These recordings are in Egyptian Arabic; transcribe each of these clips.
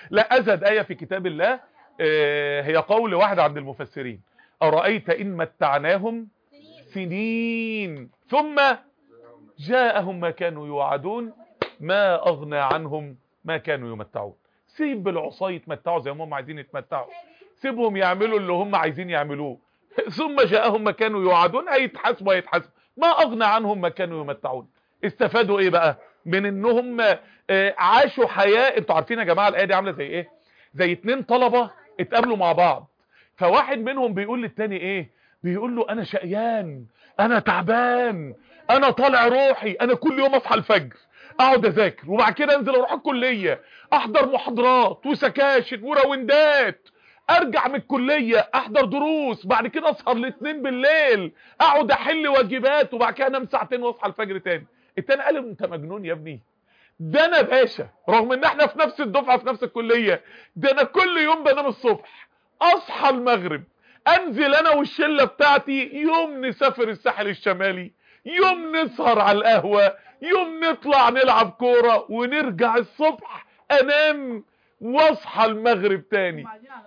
لا ازهد ايه في كتاب الله آه، هي قول واحد عند المفسرين ارايت ان متعناهم سنين ثم جاءهم ما كانوا يوعدون ما اغنى عنهم ما كانوا يمتعون سيب العصاة يتمتعوا زي ما هم عايزين يتمتعوا سيبهم يعملوا اللي هم عايزين يعملوه ثم جاءهم ما كانوا يوعدون هيتحاسبوا هيتحاسبوا ما اغنى عنهم ما كانوا يمتعون استفادوا ايه بقى من انهم آه، عاشوا حياة انتوا عارفين يا جماعة الايه دي عاملة زي ايه زي اتنين طلبة اتقابلوا مع بعض فواحد منهم بيقول للتاني ايه بيقول له انا شقيان انا تعبان انا طالع روحي انا كل يوم اصحى الفجر اقعد اذاكر وبعد كده انزل اروح الكليه احضر محاضرات وسكاشن وراوندات ارجع من الكليه احضر دروس بعد كده اسهر الاثنين بالليل اقعد احل واجبات وبعد كده انام ساعتين واصحى الفجر تاني التاني قال له انت مجنون يا ابني ده انا باشا رغم ان احنا في نفس الدفعه في نفس الكليه ده انا كل يوم بنام الصبح اصحى المغرب انزل انا والشله بتاعتي يوم نسافر الساحل الشمالي يوم نسهر على القهوه يوم نطلع نلعب كوره ونرجع الصبح انام واصحى المغرب تاني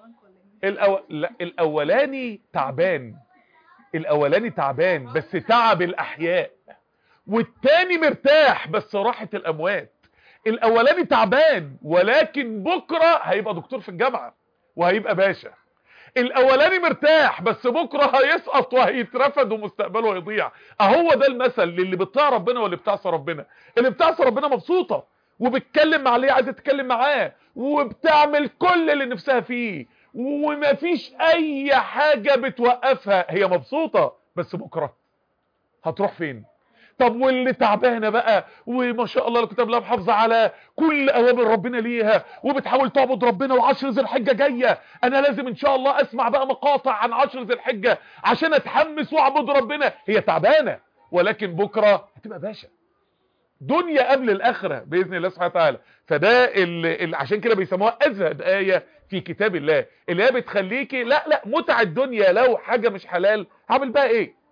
الأو... لا الاولاني تعبان الاولاني تعبان بس تعب الاحياء والتاني مرتاح بس راحة الاموات الاولاني تعبان ولكن بكرة هيبقى دكتور في الجامعة وهيبقى باشا الاولاني مرتاح بس بكرة هيسقط وهيترفد ومستقبله هيضيع اهو ده المثل للي بتطيع ربنا واللي بتعصى ربنا اللي بتعصى ربنا مبسوطة وبتكلم مع اللي عايزه تتكلم معاه وبتعمل كل اللي نفسها فيه ومفيش اي حاجة بتوقفها هي مبسوطة بس بكرة هتروح فين طب واللي تعبانه بقى وما شاء الله الكتاب لها محافظه على كل اوامر ربنا ليها وبتحاول تعبد ربنا وعشر ذي الحجه جايه انا لازم ان شاء الله اسمع بقى مقاطع عن عشر ذي الحجه عشان اتحمس واعبد ربنا هي تعبانه ولكن بكره هتبقى باشا دنيا قبل الاخره باذن الله سبحانه وتعالى فده اللي عشان كده بيسموها ازهد ايه في كتاب الله اللي هي بتخليكي لا لا متع الدنيا لو حاجه مش حلال هعمل بقى ايه